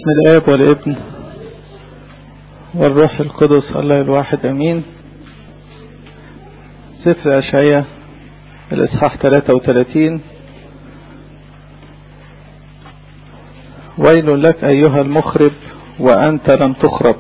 الآب والابن والروح القدس الله الواحد أمين سفر أشعية الإصحاح 33 ويل لك أيها المخرب وأنت لم تخرب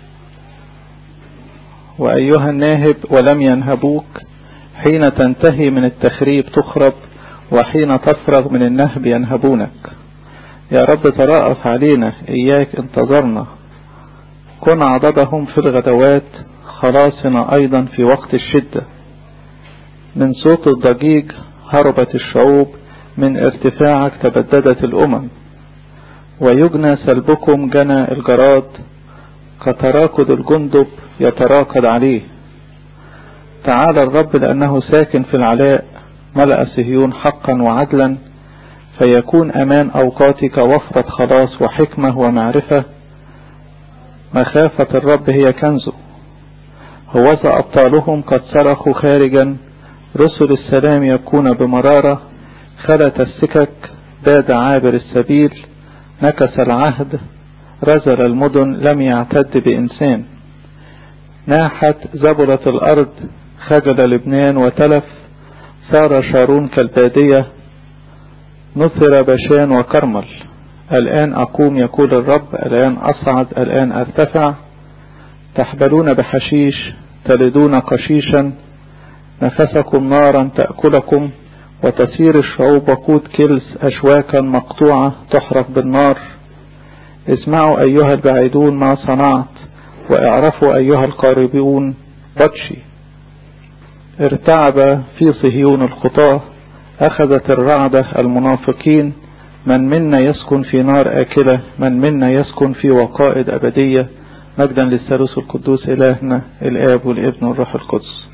وأيها الناهب ولم ينهبوك حين تنتهي من التخريب تخرب وحين تفرغ من النهب ينهبونك يا رب ترأف علينا إياك انتظرنا كن عضدهم في الغدوات خلاصنا أيضا في وقت الشدة من صوت الضجيج هربت الشعوب من ارتفاعك تبددت الأمم ويجنى سلبكم جنى الجراد كتراكد الجندب يتراكد عليه تعالى الرب لأنه ساكن في العلاء ملأ صهيون حقا وعدلا فيكون أمان أوقاتك وفرة خلاص وحكمة ومعرفة مخافة الرب هي كنزه هوذا أبطالهم قد صرخوا خارجا رسل السلام يكون بمرارة خلت السكك باد عابر السبيل نكس العهد رزل المدن لم يعتد بإنسان ناحت زبلت الأرض خجل لبنان وتلف صار شارون كالبادية نثر بشان وكرمل الآن أقوم يقول الرب الآن أصعد الآن أرتفع تحبلون بحشيش تلدون قشيشا نفسكم نارا تأكلكم وتسير الشعوب وقود كلس أشواكا مقطوعة تحرق بالنار اسمعوا أيها البعيدون ما صنعت واعرفوا أيها القاربون بطشي ارتعب في صهيون الخطاه أخذت الرعدة المنافقين من منا يسكن في نار آكلة من منا يسكن في وقائد أبدية مجدا للثالوث القدوس إلهنا الآب والابن والروح القدس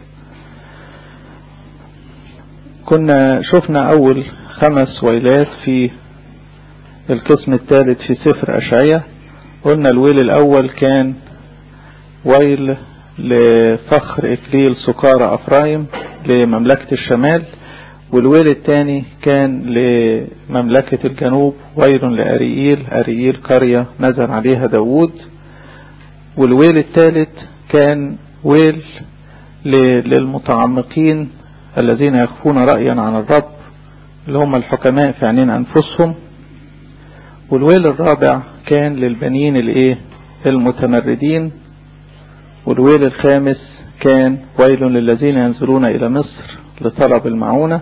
كنا شفنا أول خمس ويلات في القسم الثالث في سفر أشعية قلنا الويل الأول كان ويل لفخر إكليل سكارى أفرايم لمملكة الشمال والويل الثاني كان لمملكة الجنوب ويل لأريئيل أريئيل قرية نزل عليها داوود والويل الثالث كان ويل للمتعمقين الذين يخفون رأيا عن الرب اللي هم الحكماء في عينين أنفسهم والويل الرابع كان للبنين الايه المتمردين والويل الخامس كان ويل للذين ينزلون إلى مصر لطلب المعونة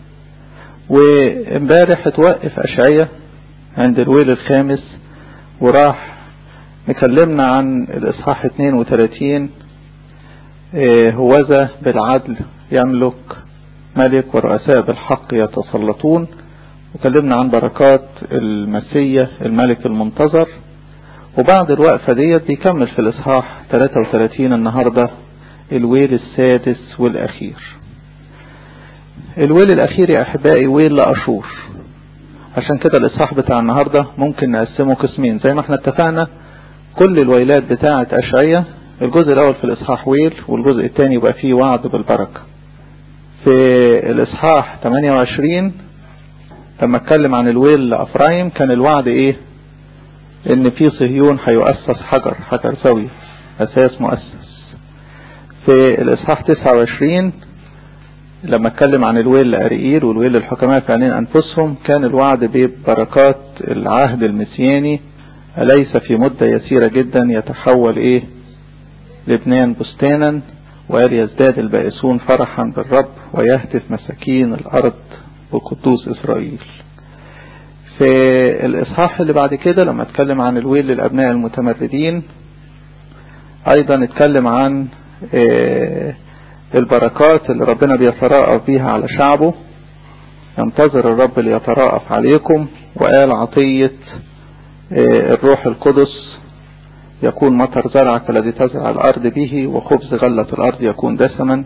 وامبارح اتوقف أشعية عند الويل الخامس وراح نكلمنا عن الإصحاح 32 هوذا بالعدل يملك ملك ورؤساء بالحق يتسلطون وكلمنا عن بركات المسية الملك المنتظر وبعد الوقفة ديت بيكمل في الإصحاح 33 النهاردة الويل السادس والأخير الويل الأخير يا أحبائي ويل لأشور عشان كده الإصحاح بتاع النهاردة ممكن نقسمه قسمين زي ما احنا اتفقنا كل الويلات بتاعة أشعية الجزء الأول في الإصحاح ويل والجزء الثاني يبقى فيه وعد بالبركة في الإصحاح 28 لما اتكلم عن الويل لأفرايم كان الوعد ايه ان في صهيون هيؤسس حجر حجر زاوية اساس مؤسس في الاصحاح 29 لما اتكلم عن الويل لأريئيل والويل للحكماء في عينين انفسهم كان الوعد ببركات العهد المسياني أليس في مدة يسيرة جدا يتحول ايه لبنان بستانا وقال يزداد البائسون فرحا بالرب ويهتف مساكين الأرض بقدوس إسرائيل في الإصحاح اللي بعد كده لما اتكلم عن الويل للأبناء المتمردين أيضا اتكلم عن البركات اللي ربنا بيتراءف بيها على شعبه ينتظر الرب ليتراءف عليكم وقال عطية الروح القدس يكون مطر زرعك الذي تزرع الأرض به وخبز غلة الأرض يكون دسما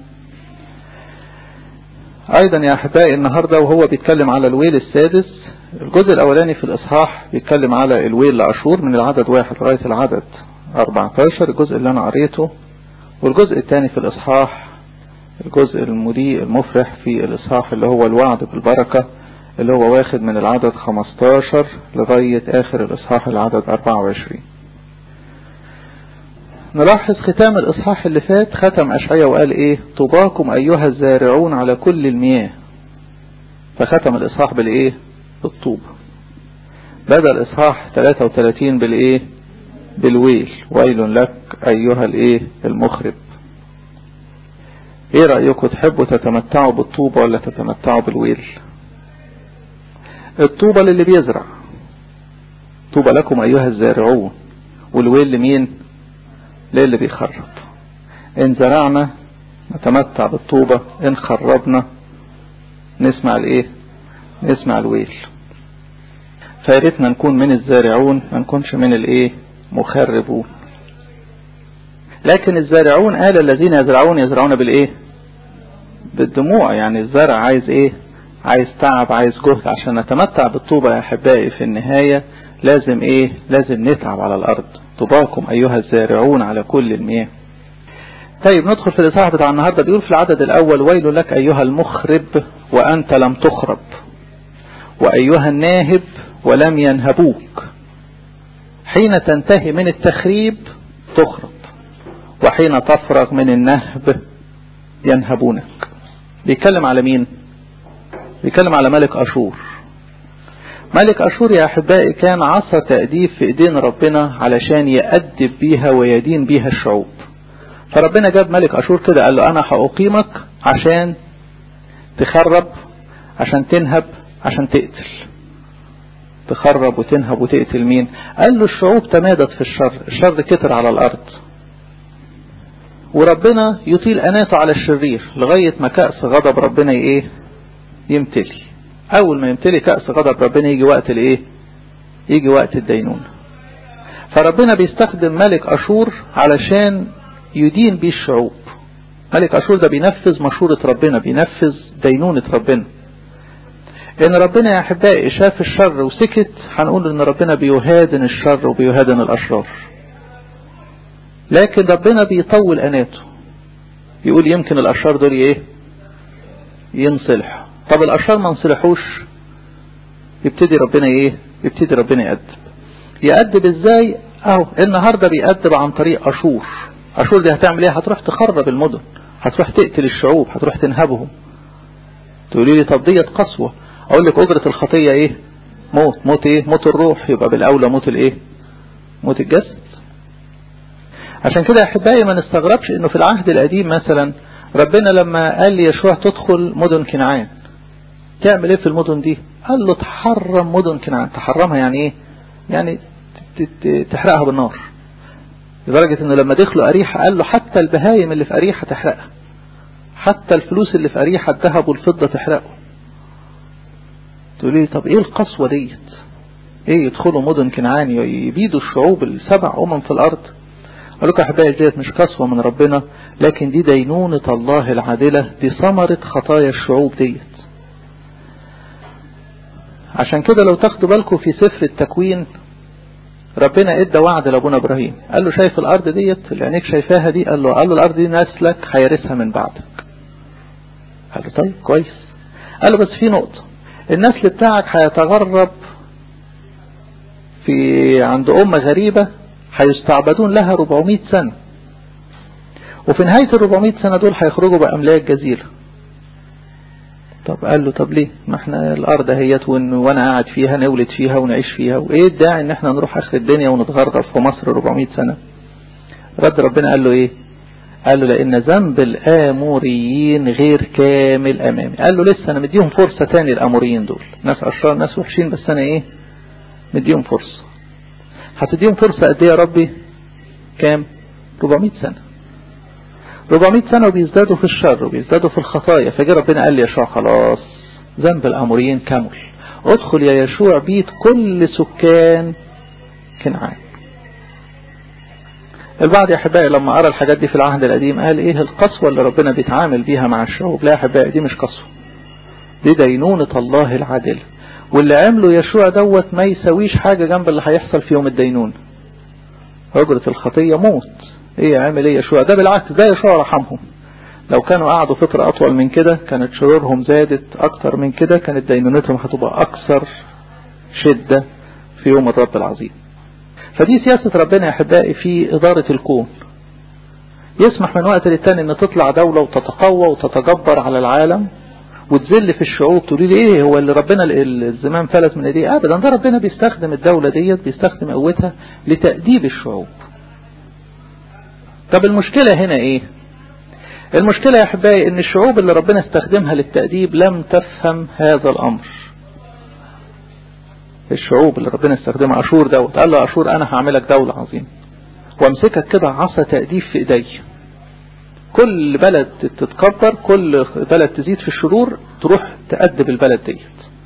أيضا يا أحبائي النهاردة وهو بيتكلم على الويل السادس الجزء الأولاني في الإصحاح بيتكلم على الويل لعشور من العدد واحد لغاية العدد 14 الجزء اللي أنا قريته والجزء الثاني في الإصحاح الجزء المضيء المفرح في الإصحاح اللي هو الوعد بالبركة اللي هو واخد من العدد 15 لغاية آخر الإصحاح العدد 24 نلاحظ ختام الإصحاح اللي فات ختم أشعية وقال إيه طباكم أيها الزارعون على كل المياه فختم الإصحاح بالإيه بالطوب بدأ الإصحاح 33 بالإيه بالويل ويل لك أيها الإيه المخرب إيه رأيكم تحبوا تتمتعوا بالطوبة ولا تتمتعوا بالويل الطوبة للي بيزرع طوبة لكم أيها الزارعون والويل لمين للي بيخرب إن زرعنا نتمتع بالطوبة إن خربنا نسمع الإيه نسمع الويل فياريتنا نكون من الزارعون ما نكونش من الإيه مخربون لكن الزارعون قال الذين يزرعون يزرعون بالإيه بالدموع يعني الزرع عايز إيه عايز تعب عايز جهد عشان نتمتع بالطوبة يا أحبائي في النهاية لازم إيه لازم نتعب على الأرض طوباكم أيها الزارعون على كل المياه طيب ندخل في الإصحاح بتاع النهاردة بيقول في العدد الأول ويل لك أيها المخرب وأنت لم تخرب وأيها الناهب ولم ينهبوك حين تنتهي من التخريب تخرب وحين تفرغ من النهب ينهبونك بيتكلم على مين بيتكلم على ملك أشور ملك أشور يا أحبائي كان عصا تأديب في إيدين ربنا علشان يأدب بيها ويدين بيها الشعوب فربنا جاب ملك أشور كده قال له أنا هأقيمك عشان تخرب عشان تنهب عشان تقتل تخرب وتنهب وتقتل مين قال له الشعوب تمادت في الشر الشر كتر على الأرض وربنا يطيل أناته على الشرير لغاية ما كأس غضب ربنا ايه يمتلي أول ما يمتلي كأس غضب ربنا يجي وقت الايه يجي وقت الدينون فربنا بيستخدم ملك أشور علشان يدين بيه الشعوب ملك أشور ده بينفذ مشورة ربنا بينفذ دينونة ربنا ان ربنا يا احبائي شاف الشر وسكت هنقول ان ربنا بيهادن الشر وبيهادن الاشرار لكن ربنا بيطول اناته يقول يمكن الاشرار دول ايه ينصلح طب الاشرار ما نصلحوش يبتدي ربنا ايه يبتدي ربنا يأدب يأدب ازاي اهو النهاردة بيأدب عن طريق اشور اشور دي هتعمل ايه هتروح تخرب المدن هتروح تقتل الشعوب هتروح تنهبهم تقولي لي طب ديت قسوة اقول لك اجرة الخطية ايه موت موت ايه موت الروح يبقى بالاولى موت الايه موت الجسد عشان كده يا احبائي ما نستغربش انه في العهد القديم مثلا ربنا لما قال ليشوع تدخل مدن كنعان تعمل ايه في المدن دي قال له تحرم مدن كنعان تحرمها يعني ايه يعني تحرقها بالنار لدرجة انه لما دخلوا اريحة قال له حتى البهايم اللي في اريحة تحرقها حتى الفلوس اللي في اريحة الذهب والفضة تحرقه تقول لي طب ايه القسوة ديت ايه يدخلوا مدن كنعان يبيدوا الشعوب السبع امم في الارض قال لكم احبائي ديت مش قسوة من ربنا لكن دي دينونة الله العادلة دي ثمرة خطايا الشعوب ديت عشان كده لو تاخدوا بالكم في سفر التكوين ربنا ادى وعد لابونا ابراهيم قال له شايف الارض ديت اللي عينيك شايفاها دي قال له قال له الارض دي نسلك هيرثها من بعدك قال له طيب كويس قال له بس في نقطة النسل بتاعك هيتغرب في عند أمة غريبة هيستعبدون لها 400 سنة وفي نهاية ال 400 سنة دول هيخرجوا بأملاك جزيرة طب قال له طب ليه ما احنا الأرض اهيت وانا قاعد فيها نولد فيها ونعيش فيها وايه الداعي ان احنا نروح اخر الدنيا ونتغرب في مصر 400 سنة رد ربنا قال له ايه قال له لان ذنب الاموريين غير كامل امامي قال له لسه انا مديهم فرصة تاني الاموريين دول ناس اشرار ناس وحشين بس انا ايه مديهم فرصة هتديهم فرصة قد ايه يا ربي كام 400 سنة 400 سنة وبيزدادوا في الشر وبيزدادوا في الخطايا فجاء ربنا قال لي يشوع خلاص ذنب الاموريين كامل ادخل يا يشوع بيت كل سكان كنعان البعض يا احبائي لما قرا الحاجات دي في العهد القديم قال ايه القسوة اللي ربنا بيتعامل بيها مع الشعوب لا يا احبائي دي مش قسوة دي دينونة الله العادل واللي عمله يشوع دوت ما يسويش حاجة جنب اللي هيحصل في يوم الدينون أجرة الخطية موت ايه عامل ايه يشوع ده بالعكس ده يشوع رحمهم لو كانوا قعدوا فترة أطول من كده كانت شرورهم زادت أكتر من كده كانت دينونتهم هتبقى أكثر شدة في يوم الرب العظيم فدي سياسة ربنا يا أحبائي في إدارة الكون يسمح من وقت للتاني ان تطلع دولة وتتقوى وتتجبر على العالم وتذل في الشعوب تقولي لي ايه هو اللي ربنا الزمان فلت من ايديه ابدا ده ربنا بيستخدم الدولة ديت بيستخدم قوتها لتأديب الشعوب طب المشكلة هنا ايه المشكلة يا احبائي ان الشعوب اللي ربنا استخدمها للتأديب لم تفهم هذا الامر الشعوب اللي ربنا استخدمها اشور دوت قال له اشور انا هعملك دولة عظيمة وامسكك كده عصا تأديب في ايدي كل بلد تتكبر كل بلد تزيد في الشرور تروح تأدب البلد ديت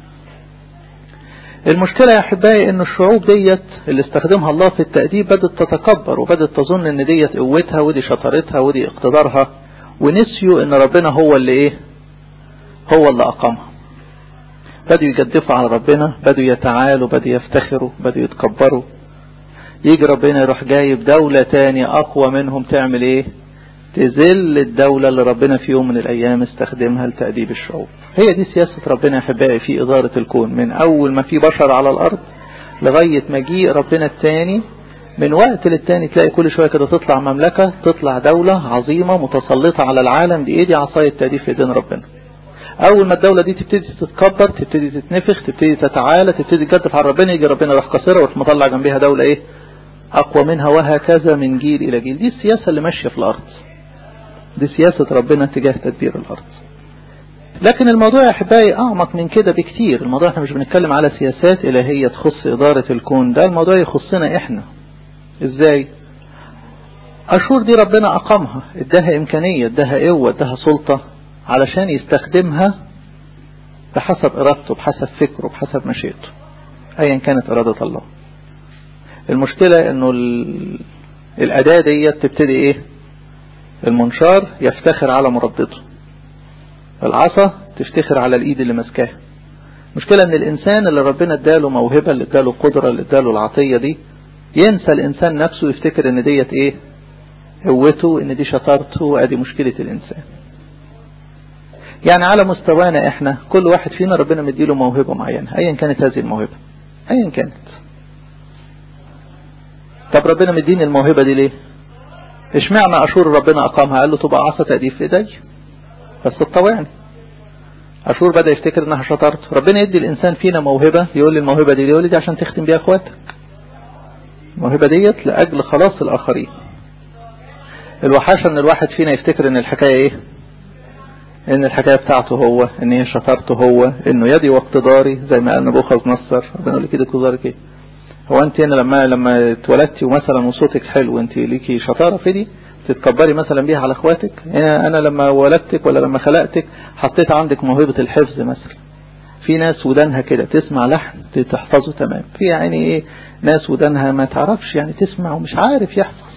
المشكلة يا أحبائي أن الشعوب ديت اللي استخدمها الله في التأديب بدأت تتكبر وبدأت تظن أن ديت قوتها ودي شطارتها ودي اقتدارها ونسيوا أن ربنا هو اللي إيه هو اللي أقامها بدأوا يجدفوا على ربنا بدأوا يتعالوا بدأوا يفتخروا بدأوا يتكبروا يجي ربنا يروح جايب دولة تانية أقوى منهم تعمل إيه تذل الدولة اللي ربنا في يوم من الأيام استخدمها لتأديب الشعوب هي دي سياسة ربنا يا أحبائي في إدارة الكون من أول ما في بشر على الأرض لغاية مجيء ربنا التاني من وقت للتاني تلاقي كل شوية كده تطلع مملكة تطلع دولة عظيمة متسلطة على العالم بإيدي عصاية تأديب في إيدين ربنا أول ما الدولة دي تبتدي تتكبر تبتدي تتنفخ تبتدي تتعالى تبتدي تجدف على ربنا يجي ربنا يروح كسرها ويروح مطلع جنبها دولة إيه أقوى منها وهكذا من جيل إلى جيل دي السياسة اللي ماشية في الأرض دي سياسة ربنا تجاه تدبير الأرض لكن الموضوع يا أحبائي أعمق من كده بكتير الموضوع احنا مش بنتكلم على سياسات إلهية تخص إدارة الكون ده الموضوع يخصنا إحنا إزاي أشور دي ربنا أقامها اداها إمكانية اداها قوة اداها سلطة علشان يستخدمها بحسب إرادته بحسب فكره بحسب مشيئته أيا كانت إرادة الله المشكلة انه الأداة دي تبتدي ايه المنشار يفتخر على مردته العصا تفتخر على الايد اللي ماسكاها مشكلة ان الانسان اللي ربنا اداله موهبة اللي اداله قدرة اللي اداله العطية دي ينسى الانسان نفسه يفتكر ان ديت ايه قوته ان دي شطارته ادي مشكلة الانسان يعني على مستوانا احنا كل واحد فينا ربنا مديله موهبة معينة ايا كانت هذه الموهبة ايا كانت طب ربنا مديني الموهبة دي ليه اشمعنى اشور ربنا اقامها قال له تبقى عصا تأديب في ايدي بس تطوعني اشور بدأ يفتكر انها شطارته ربنا يدي الانسان فينا موهبة يقول لي الموهبة دي يقول لي دي عشان تختم بيها اخواتك الموهبة ديت لاجل خلاص الاخرين الوحاشة ان الواحد فينا يفتكر ان الحكاية ايه ان الحكاية بتاعته هو ان هي شطارته هو انه يدي واقتداري زي ما قال نبوخذ نصر ربنا يقول لك كده اقتدارك ايه هو انت هنا لما لما اتولدتي ومثلا وصوتك حلو انت ليكي شطارة في دي تتكبري مثلا بيها على اخواتك انا لما ولدتك ولا لما خلقتك حطيت عندك موهبة الحفظ مثلا في ناس ودانها كده تسمع لحن تحفظه تمام في يعني ايه ناس ودانها ما تعرفش يعني تسمع ومش عارف يحفظ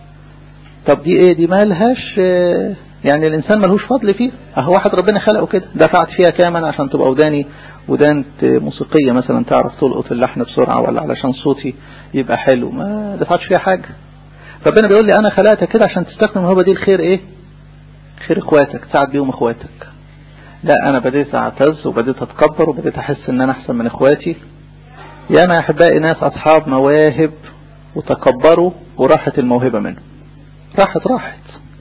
طب دي ايه دي مالهاش يعني الانسان ملهوش فضل فيه اهو واحد ربنا خلقه كده دفعت فيها كاما عشان تبقى وداني ودان موسيقية مثلا تعرف تلقط اللحن بسرعة ولا علشان صوتي يبقى حلو ما دفعتش فيها حاجة ربنا بيقول لي انا خلقتك كده عشان تستخدم الموهبة دي الخير ايه خير اخواتك تساعد بيهم اخواتك لا انا بديت اعتز وبديت اتكبر وبديت احس ان انا احسن من اخواتي يا انا احبائي ناس اصحاب مواهب وتكبروا وراحت الموهبة منه راحت راحت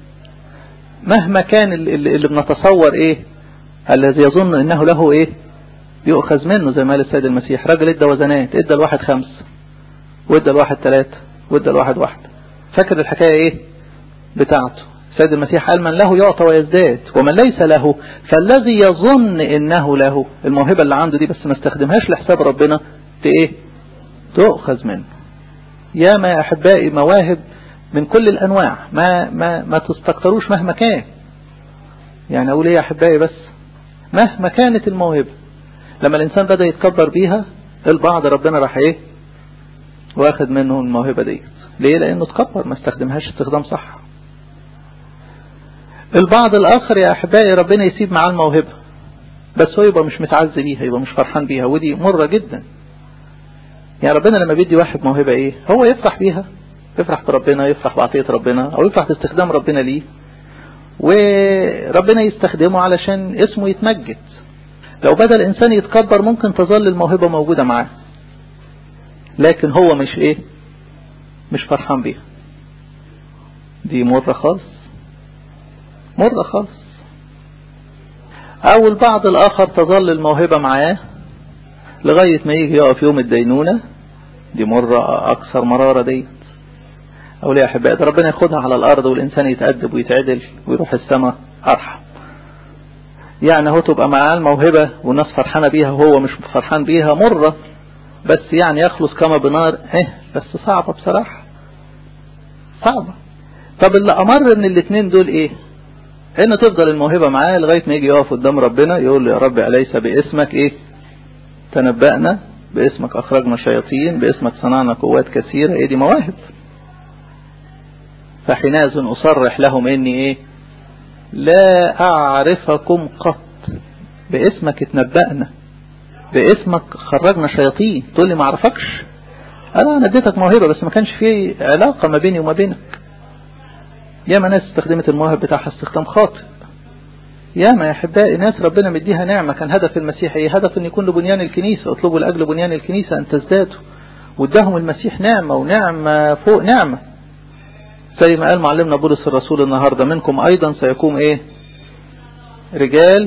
مهما كان اللي بنتصور ايه الذي يظن انه له ايه يؤخذ منه زي ما قال السيد المسيح راجل ادى وزنات ادى الواحد خمس وادى الواحد ثلاثة وادى الواحد واحد فاكر الحكاية ايه بتاعته السيد المسيح قال من له يعطى ويزداد ومن ليس له فالذي يظن انه له الموهبة اللي عنده دي بس ما استخدمهاش لحساب ربنا ايه تؤخذ منه يا ما يا احبائي مواهب من كل الانواع ما ما ما تستكتروش مهما كان يعني اقول ايه يا احبائي بس مهما كانت الموهبة لما الانسان بدأ يتكبر بيها البعض ربنا راح ايه واخد منه الموهبة دي ليه لانه تكبر ما استخدمهاش استخدام صح البعض الاخر يا احبائي ربنا يسيب معاه الموهبة بس هو يبقى مش متعز بيها يبقى مش فرحان بيها ودي مرة جدا يعني ربنا لما بيدي واحد موهبة ايه هو يفرح بيها يفرح بربنا يفرح بعطية ربنا او يفرح باستخدام ربنا ليه وربنا يستخدمه علشان اسمه يتمجد لو بدأ الإنسان يتكبر ممكن تظل الموهبة موجودة معاه لكن هو مش ايه مش فرحان بيها دي مرة خالص مرة خالص او البعض الاخر تظل الموهبة معاه لغاية ما يجي يقف يوم الدينونة دي مرة اكثر مرارة ديت او ليه احبائي ده ربنا ياخدها على الارض والانسان يتأدب ويتعدل ويروح السماء ارحم يعني هو تبقى معاه الموهبة والناس فرحانة بيها وهو مش فرحان بيها مرة بس يعني يخلص كما بنار ايه بس صعبة بصراحة صعبة طب اللي امر من الاثنين دول ايه ان تفضل الموهبة معاه لغاية ما يجي يقف قدام ربنا يقول له يا رب أليس باسمك ايه تنبأنا باسمك اخرجنا شياطين باسمك صنعنا قوات كثيرة ايه دي مواهب فحينئذ اصرح لهم اني ايه لا اعرفكم قط باسمك اتنبأنا باسمك خرجنا شياطين تقول لي ما اعرفكش انا انا اديتك موهبة بس ما كانش في علاقة ما بيني وما بينك ياما ناس استخدمت المواهب بتاعها استخدام خاطئ ياما يا احبائي ناس ربنا مديها نعمة كان هدف المسيح ايه هدف ان يكون لبنيان الكنيسة اطلبوا لاجل بنيان الكنيسة ان تزدادوا واداهم المسيح نعمة ونعمة فوق نعمة زي ما قال معلمنا بولس الرسول النهاردة منكم ايضا سيكون ايه رجال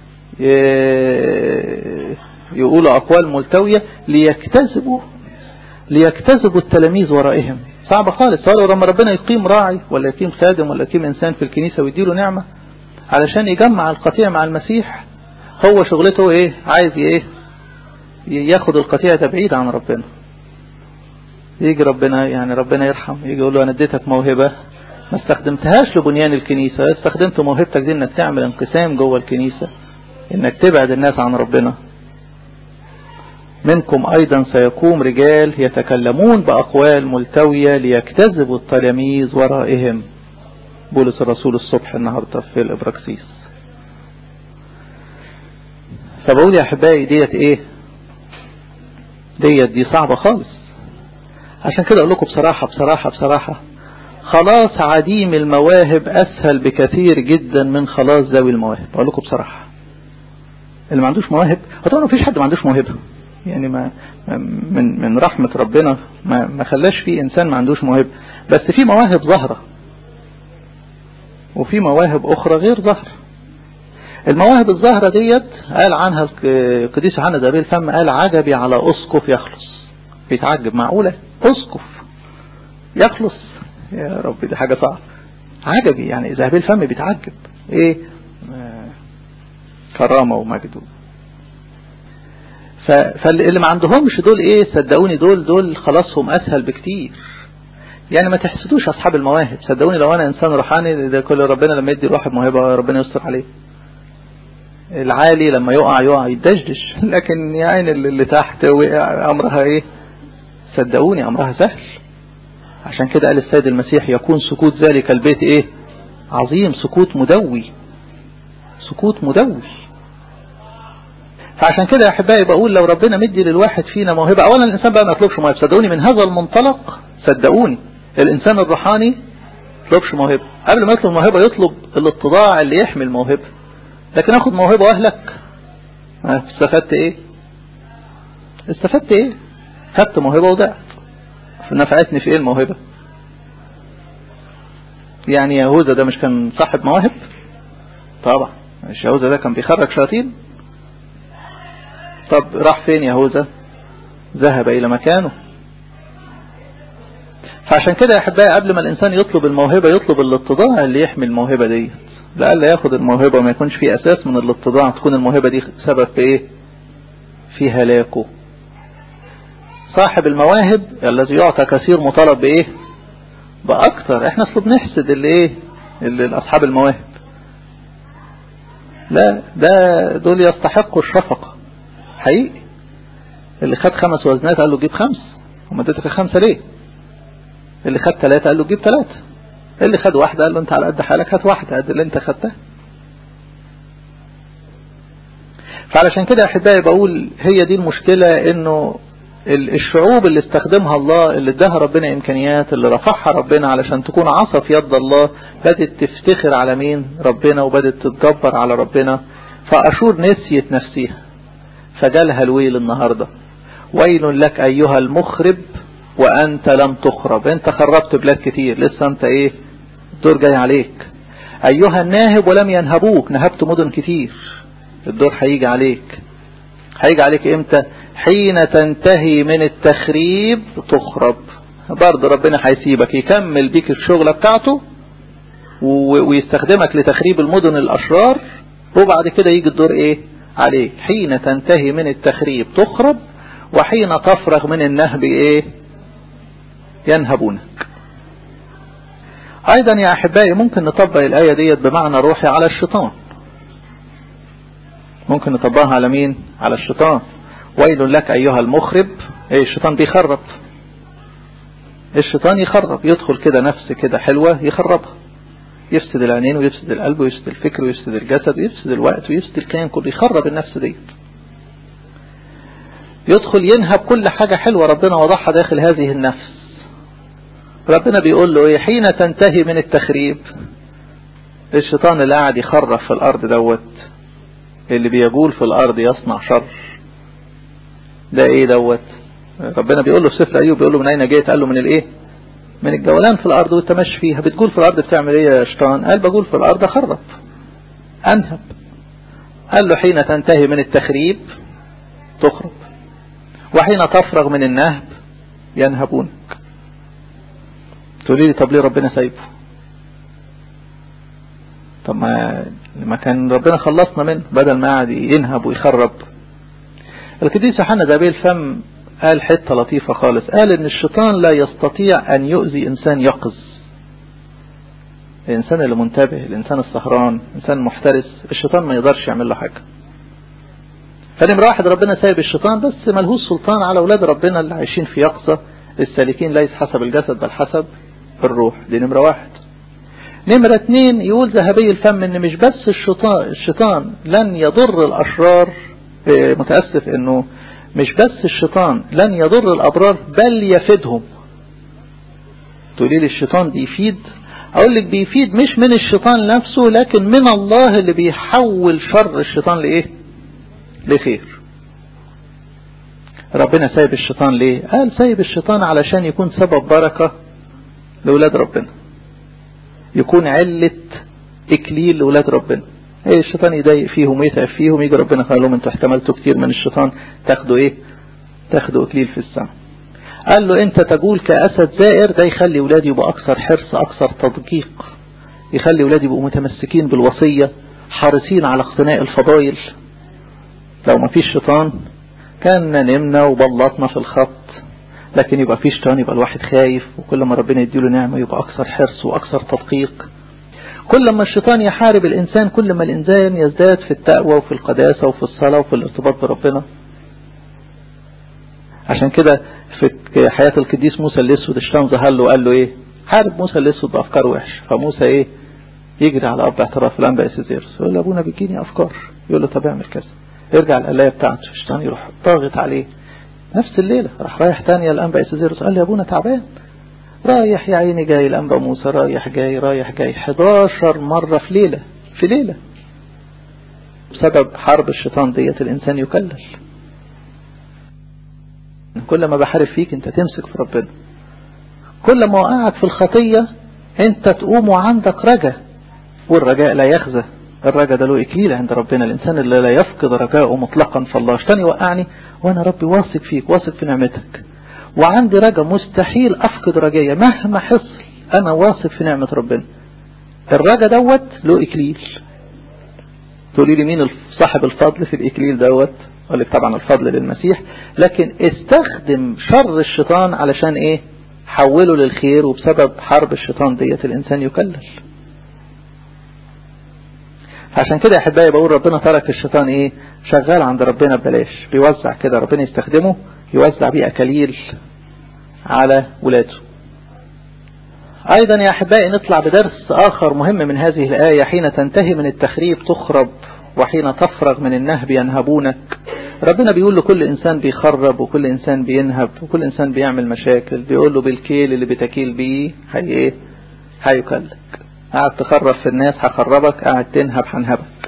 يقولوا أقوال ملتوية ليكتسبوا ليكتسبوا التلاميذ ورائهم صعبة خالص صار لما ربنا يقيم راعي ولا يقيم خادم ولا يقيم إنسان في الكنيسة ويديله نعمة علشان يجمع القطيع مع المسيح هو شغلته ايه عايز ايه ياخد القطيع ده بعيد عن ربنا يجي ربنا يعني ربنا يرحم يجي يقول له انا اديتك موهبة ما استخدمتهاش لبنيان الكنيسة استخدمت موهبتك دي انك تعمل انقسام جوه الكنيسة انك تبعد الناس عن ربنا منكم ايضا سيقوم رجال يتكلمون باقوال ملتوية ليكتذبوا التلاميذ ورائهم بولس الرسول الصبح النهاردة في الابراكسيس فبقول يا احبائي ديت ايه ديت دي صعبة خالص عشان كده اقول لكم بصراحة بصراحة بصراحة خلاص عديم المواهب اسهل بكثير جدا من خلاص ذوي المواهب اقول لكم بصراحة اللي ما عندوش مواهب طبعا ما فيش حد ما عندوش موهبة يعني ما من من رحمة ربنا ما ما خلاش في انسان ما عندوش موهبة بس في مواهب ظاهرة وفي مواهب اخرى غير ظاهرة المواهب الظاهرة ديت قال عنها القديس يوحنا ذهبي الفم قال عجبي على اسقف يخلص بيتعجب معقولة اسقف يخلص يا رب دي حاجة صعبة عجبي يعني ذهبي الفم بيتعجب ايه كرامة ومجد فاللي ما عندهمش دول ايه صدقوني دول دول خلاصهم اسهل بكتير يعني ما تحسدوش اصحاب المواهب صدقوني لو انا انسان روحاني ده كل ربنا لما يدي الواحد موهبة ربنا يستر عليه العالي لما يقع يقع يدشدش لكن يعني اللي تحت وقع امرها ايه صدقوني امرها سهل عشان كده قال السيد المسيح يكون سكوت ذلك البيت ايه عظيم سكوت مدوي سكوت مدوي فعشان كده يا احبائي بقول لو ربنا مدي للواحد فينا موهبة اولا الانسان بقى ما يطلبش موهبة صدقوني من هذا المنطلق صدقوني الانسان الروحاني ما يطلبش موهبة قبل ما يطلب موهبة يطلب الاتضاع اللي يحمي الموهبة لكن اخد موهبة واهلك استفدت ايه استفدت ايه خدت موهبة وضعت نفعتني في ايه الموهبة يعني يهوذا ده مش كان صاحب مواهب طبعا مش يهوذا ده كان بيخرج شياطين طب راح فين يهوذا ذهب الى مكانه فعشان كده يا احبائي قبل ما الانسان يطلب الموهبة يطلب الاتضاع اللي يحمي الموهبة دي لألا ياخد الموهبة وما يكونش فيه اساس من الاتضاع تكون الموهبة دي سبب في ايه في هلاكه صاحب المواهب الذي يعطى كثير مطالب بايه باكتر احنا اصل بنحسد اللي ايه اللي اصحاب المواهب لا ده دول يستحقوا الشفقة حقيقي اللي خد خمس وزنات قال له جيب خمس وما اديتك خمسة ليه اللي خد ثلاثة قال له جيب ثلاثة اللي خد واحدة قال له انت على قد حالك هات واحدة قد اللي انت خدتها فعلشان كده احبائي بقول هي دي المشكلة انه الشعوب اللي استخدمها الله اللي اداها ربنا امكانيات اللي رفعها ربنا علشان تكون عصا في يد الله بدت تفتخر على مين ربنا وبدت تتجبر على ربنا فاشور نسيت نفسها فجالها الويل النهاردة ويل لك ايها المخرب وانت لم تخرب انت خربت بلاد كتير لسه انت ايه الدور جاي عليك ايها الناهب ولم ينهبوك نهبت مدن كتير الدور هيجي عليك هيجي عليك امتى حين تنتهي من التخريب تخرب برضه ربنا هيسيبك يكمل بيك الشغلة بتاعته ويستخدمك لتخريب المدن الاشرار وبعد كده يجي الدور ايه عليك حين تنتهي من التخريب تخرب وحين تفرغ من النهب ايه ينهبونك ايضا يا احبائي ممكن نطبق الاية ديت بمعنى روحي على الشيطان ممكن نطبقها على مين على الشيطان ويل لك ايها المخرب ايه الشيطان بيخرب الشيطان يخرب يدخل كده نفس كده حلوة يخربها يفسد العينين ويفسد القلب ويفسد الفكر ويفسد الجسد ويفسد الوقت ويفسد الكيان كله يخرب النفس ديت يدخل ينهب كل حاجة حلوة ربنا وضعها داخل هذه النفس ربنا بيقول له ايه حين تنتهي من التخريب الشيطان اللي قاعد يخرب في الارض دوت اللي بيجول في الارض يصنع شر ده ايه دوت ربنا بيقول له في سفر ايوب بيقول له من اين جيت قال له من الايه من الجولان في الارض وانت ماشي فيها بتقول في الارض بتعمل ايه يا شيطان قال بقول في الارض اخرب انهب قال له حين تنتهي من التخريب تخرب وحين تفرغ من النهب ينهبونك تقولي لي طب ليه ربنا سايبه طب ما لما كان ربنا خلصنا منه بدل ما قاعد ينهب ويخرب القديس يوحنا ذبي الفم قال حتة لطيفة خالص قال ان الشيطان لا يستطيع ان يؤذي انسان يقظ الانسان اللي منتبه الانسان السهران الانسان المحترس الشيطان ما يقدرش يعمل له حاجة فنمرة واحد ربنا سايب الشيطان بس ملهوش سلطان على اولاد ربنا اللي عايشين في يقظة السالكين ليس حسب الجسد بل حسب الروح دي نمرة واحد نمرة اتنين يقول ذهبي الفم ان مش بس الشيطان, الشيطان لن يضر الاشرار متأسف انه مش بس الشيطان لن يضر الابرار بل يفيدهم تقولي لي الشيطان بيفيد اقول لك بيفيد مش من الشيطان نفسه لكن من الله اللي بيحول شر الشيطان لايه لخير ربنا سايب الشيطان ليه قال سايب الشيطان علشان يكون سبب بركة لولاد ربنا يكون علة اكليل لولاد ربنا ايه الشيطان يضايق فيهم ويتعب فيهم يجي ربنا قال لهم انتوا احتملتوا كتير من الشيطان تاخدوا ايه تاخدوا اكليل في السماء قال له انت تقول كأسد زائر ده يخلي ولادي يبقوا اكثر حرص اكثر تدقيق يخلي ولادي يبقوا متمسكين بالوصية حريصين على اقتناء الفضائل لو ما فيش شيطان كان نمنا وبلطنا في الخط لكن يبقى في شيطان يبقى الواحد خايف وكل ما ربنا يديله نعمة يبقى أكثر حرص وأكثر تدقيق كل ما الشيطان يحارب الإنسان كل ما الإنسان يزداد في التقوى وفي القداسة وفي الصلاة وفي الارتباط بربنا عشان كده في حياة القديس موسى الأسود الشيطان ظهر له وقال له إيه حارب موسى الأسود بأفكار وحش فموسى إيه يجري على أرض اعتراف الأنبا إسيزيرس يقول له أبونا بيجيني أفكار يقول له طب اعمل كذا يرجع القلاية بتاعته الشيطان يروح ضاغط عليه نفس الليلة راح رايح تاني الأنبا إسيزيرس قال لي يا أبونا تعبان رايح يا عيني جاي الأنبا موسى رايح جاي رايح جاي 11 مرة في ليلة في ليلة بسبب حرب الشيطان ديت الإنسان يكلل كل ما بحارب فيك انت تمسك في ربنا كل ما وقعك في الخطية انت تقوم وعندك رجاء والرجاء لا يخزى الرجاء ده له إكليل عند ربنا الإنسان اللي لا يفقد رجاءه مطلقا فالله عشان يوقعني وأنا ربي واثق فيك واثق في نعمتك وعندي رجاء مستحيل أفقد رجايا مهما حصل أنا واثق في نعمة ربنا الرجاء دوت له إكليل تقولي لي مين صاحب الفضل في الإكليل دوت أقول لك طبعا الفضل للمسيح لكن استخدم شر الشيطان علشان إيه حوله للخير وبسبب حرب الشيطان ديت الإنسان يكلل عشان كده يا احبائي بقول ربنا ترك الشيطان ايه شغال عند ربنا ببلاش بيوزع كده ربنا يستخدمه يوزع بيه اكاليل على ولاده ايضا يا احبائي نطلع بدرس اخر مهم من هذه الايه حين تنتهي من التخريب تخرب وحين تفرغ من النهب ينهبونك ربنا بيقول له كل انسان بيخرب وكل انسان بينهب وكل انسان بيعمل مشاكل بيقول له بالكيل اللي بتكيل بيه هي ايه هيكلك قاعد تخرب في الناس هخربك قاعد تنهب هنهبك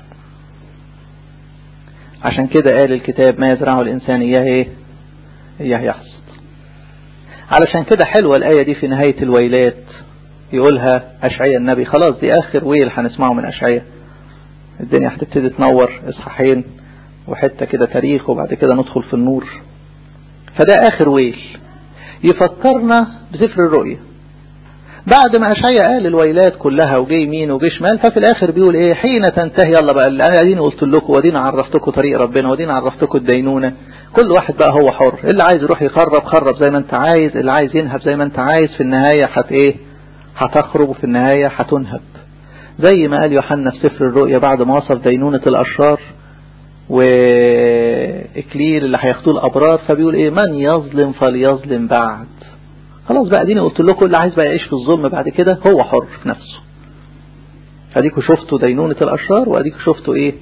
عشان كده قال الكتاب ما يزرعه الانسان اياه ايه اياه يحصد علشان كده حلوة الآية دي في نهاية الويلات يقولها أشعية النبي خلاص دي آخر ويل هنسمعه من أشعية الدنيا هتبتدي تنور إصحاحين وحتة كده تاريخ وبعد كده ندخل في النور فده آخر ويل يفكرنا بسفر الرؤية بعد ما أشعية قال الويلات كلها وجي يمين وجي شمال ففي الآخر بيقول إيه حين تنتهي يلا بقى أنا أديني قلت لكم ودينا عرفتكم طريق ربنا ودينا عرفتكم الدينونة كل واحد بقى هو حر اللي عايز يروح يخرب خرب زي ما انت عايز اللي عايز ينهب زي ما انت عايز في النهاية حت ايه هتخرب وفي النهاية هتنهب زي ما قال يوحنا في سفر الرؤيا بعد ما وصف دينونة الأشرار وإكليل اللي هياخدوه الأبرار فبيقول إيه من يظلم فليظلم بعد خلاص بقى ديني قلت لكم اللي عايز بقى يعيش في الظلم بعد كده هو حر في نفسه اديكوا شفتوا دينونة الأشرار واديكوا شفتوا إيه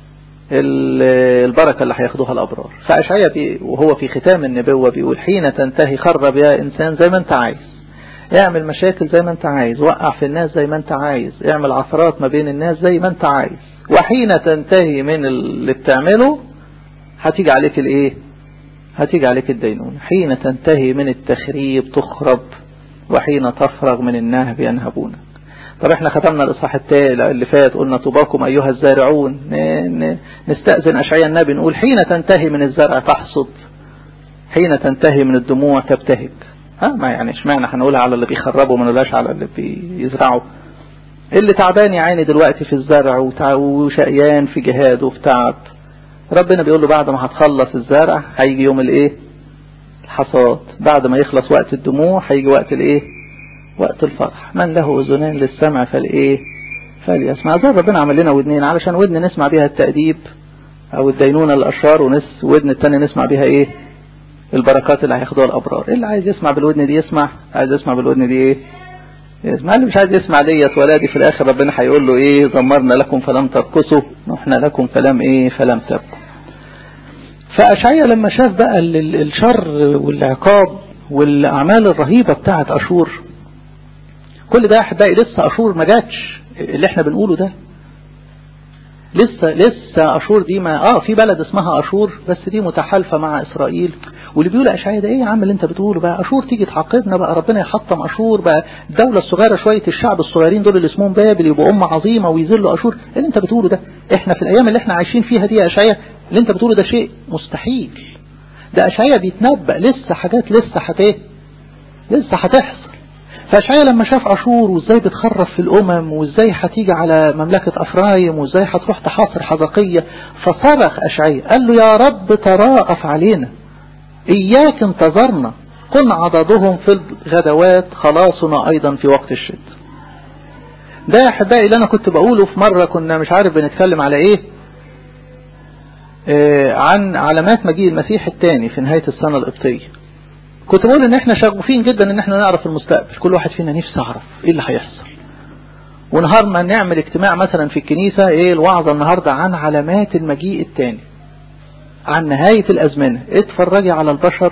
البركة اللي هياخدوها الأبرار فأشعية وهو في ختام النبوة بيقول حين تنتهي خرب يا إنسان زي ما أنت عايز اعمل مشاكل زي ما أنت عايز وقع في الناس زي ما أنت عايز اعمل عثرات ما بين الناس زي ما أنت عايز وحين تنتهي من اللي بتعمله هتيجي عليك الايه هتيجي عليك الدينون حين تنتهي من التخريب تخرب وحين تفرغ من النهب ينهبونك طب احنا ختمنا الاصحاح التالي اللي فات قلنا طوباكم ايها الزارعون نستأذن اشعياء النبي نقول حين تنتهي من الزرع تحصد حين تنتهي من الدموع تبتهج ها ما يعني اشمعنى هنقولها على اللي بيخربوا ما نقولهاش على اللي بيزرعوا اللي تعبان يا عيني دلوقتي في الزرع وشقيان في جهاد وفي تعب ربنا بيقول له بعد ما هتخلص الزرع هيجي يوم الايه الحصاد بعد ما يخلص وقت الدموع هيجي وقت الايه وقت الفرح من له اذنان للسمع فالايه فليسمع زي ربنا عمل لنا ودنين علشان ودن نسمع بيها التأديب او الدينونة الاشرار ونس ودن التاني نسمع بيها ايه البركات اللي هياخدوها الابرار اللي عايز يسمع بالودن دي يسمع عايز يسمع بالودن دي ايه يسمع اللي مش عايز يسمع ديت ولا دي في الاخر ربنا هيقول له ايه زمرنا لكم فلم ترقصوا نحن لكم فلم ايه فلم تبكوا فأشعيا لما شاف بقى الشر والعقاب والأعمال الرهيبة بتاعت أشور كل ده أحبائي لسه أشور ما جاتش اللي احنا بنقوله ده لسه لسه أشور دي ما اه في بلد اسمها أشور بس دي متحالفة مع إسرائيل واللي بيقول أشعيا ده ايه يا عم اللي انت بتقوله بقى أشور تيجي تعاقبنا بقى ربنا يحطم أشور بقى الدولة الصغيرة شوية الشعب الصغيرين دول اللي اسمهم بابل يبقوا أمة عظيمة ويذلوا أشور ايه اللي انت بتقوله ده احنا في الأيام اللي احنا عايشين فيها دي يا أشعيا اللي انت بتقوله ده شيء مستحيل ده أشعيا بيتنبأ لسه حاجات لسه هت لسه هتحصل فأشعيا لما شاف أشور وازاي بتخرف في الأمم وازاي هتيجي على مملكة أفرايم وازاي هتروح تحاصر حزقية فصرخ أشعيا قال له يا رب تراءف علينا إياك انتظرنا كن عضدهم في الغدوات خلاصنا أيضا في وقت الشتاء ده يا أحبائي اللي أنا كنت بقوله في مرة كنا مش عارف بنتكلم على إيه آه عن علامات مجيء المسيح الثاني في نهاية السنة القبطية كنت بقول ان احنا شغوفين جدا ان احنا نعرف المستقبل كل واحد فينا نفسه يعرف ايه اللي هيحصل ونهار ما نعمل اجتماع مثلا في الكنيسة ايه الوعظة النهاردة عن علامات المجيء الثاني عن نهاية الازمنة اتفرجي على البشر